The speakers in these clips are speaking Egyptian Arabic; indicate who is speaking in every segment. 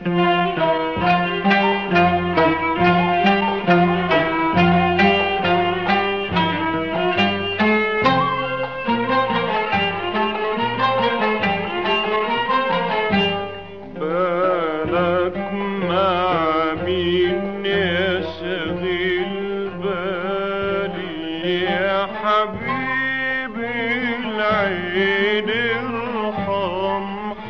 Speaker 1: بالك مع مين يشغل بالي يا حبيبي العين ارحم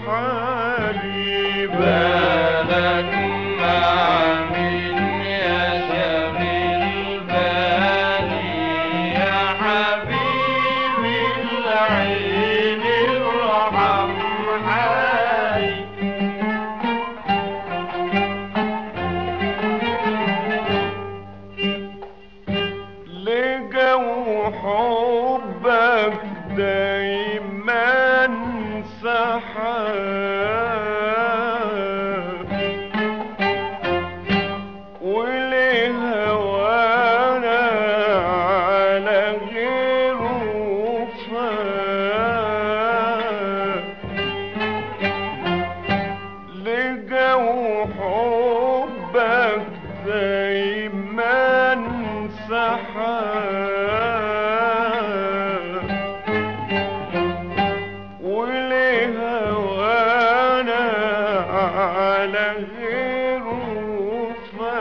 Speaker 1: حالي
Speaker 2: بالك مع مين يشغل بالي يا حبيبي العين ارحم حالي
Speaker 1: لجو حبك دايما سحاب ولهوانا على غيره فات لجو حبك دايما سحاب ولهوانا على غيره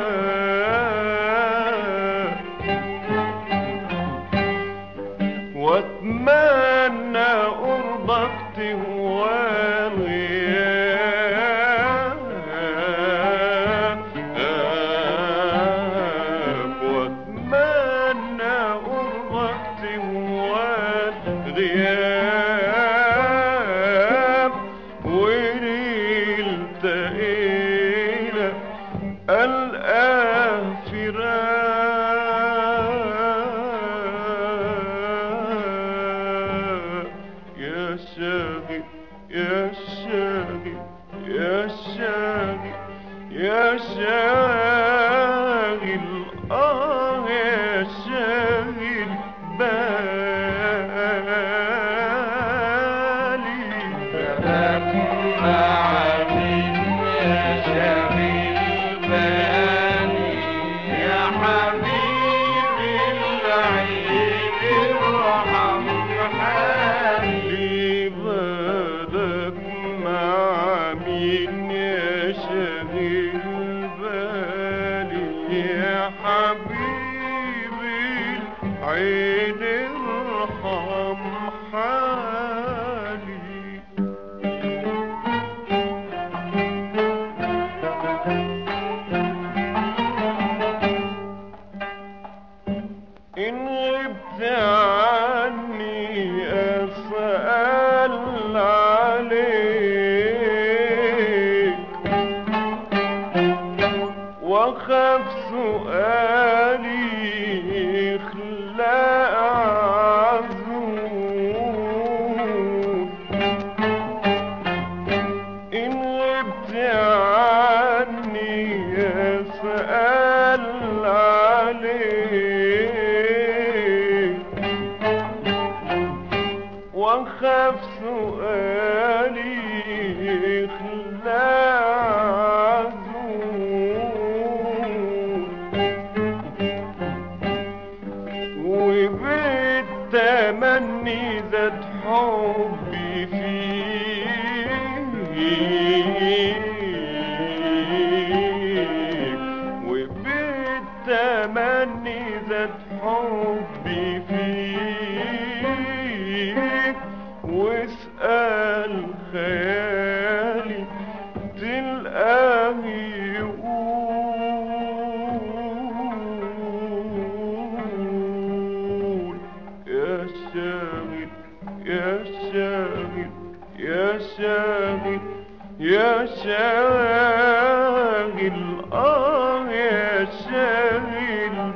Speaker 1: فات واتمنى قربك تهوى واتمنى قربك غياب ونلت إلى الآه فراق يا شاغل يا شاغل يا شاغل يا شاغل آه يا شاغل بالي
Speaker 2: بالك مع مين يشغل بالي يا حبيبي العين ارحم حالي
Speaker 1: بالك مع مين يشغل بالي يا حبيبي العين ارحم حالي إن غبت عني أسأل عليك وخاف سؤالي يخلق عزول إن غبت عني أسأل عليك وخاف سؤالي يخلق عزول وبالتمني زاد حبي فيك وبالتمني زاد حبي فيك واسأل خيالي تلقاه يقول يا شاغل يا شاغل يا شاغل يا شاغل آه يا شاغل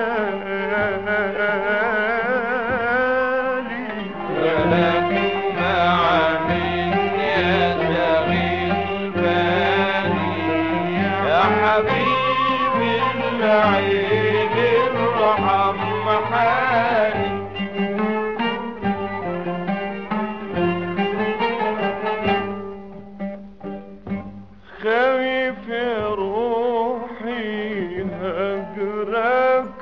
Speaker 1: بالي
Speaker 2: بالك مع مين يشغل بالي يا حبيبي العين ارحم حالي
Speaker 1: خاوي في روحي هجرك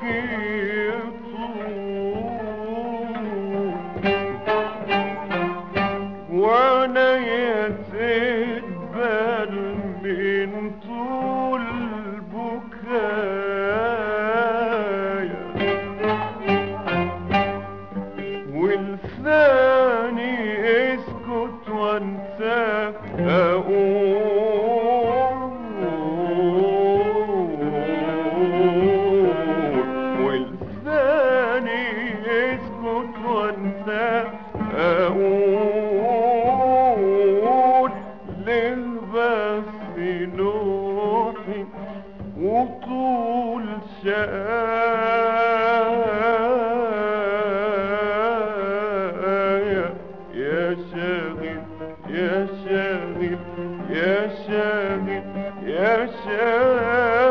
Speaker 1: يطول وانا يتقبل من طول بكايا ولساني اسكت وانسى اقول ولساني اسكت وانسى اقول ليه بس نوحي وطول شقايا يا شاغل يا شاغل يا شاغل يا شاغل